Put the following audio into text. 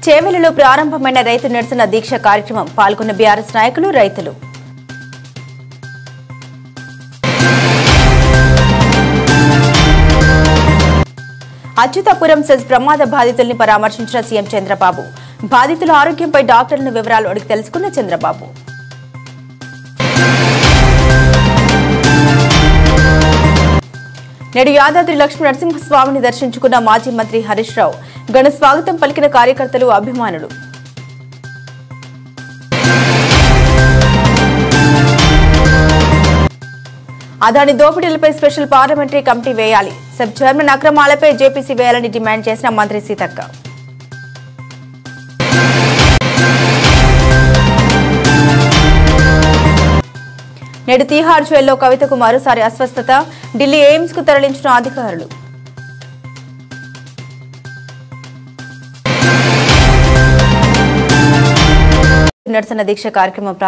చేవెలలో ప్రారంభమైన రైతు నిరసన దీక్ష కార్యక్రమం పాల్గొన్న బీఆర్ఎస్ నాయకులు రైతులు అచ్యుతాపురం సెజ్ ప్రమాద బాధితుల్ని పరామర్శించిన సీఎం చంద్రబాబు బాధితుల ఆరోగ్యంపై డాక్టర్లను వివరాలు అడిగి తెలుసుకున్న చంద్రబాబు నేడు యాదాద్రి లక్ష్మీ నరసింహస్వామిని దర్శించుకున్న మాజీ మంత్రి హరీష్ రావు ఘన స్వాగతం పలికిన కార్యకర్తలు అభిమానులు అదాని దోపిడీలపై స్పెషల్ పార్లమెంటరీ కమిటీ వేయాలి సబ్ చైర్మన్ అక్రమాలపై జేపీసీ వేయాలని డిమాండ్ చేసిన మంత్రి సీతక్క నేడు తీహార్ జైల్లో కవితకు మరోసారి అస్వస్థత ఢిల్లీ ఎయిమ్స్ కు తరలించిన అధికారులు నిరసన దీక్ష కార్యక్రమం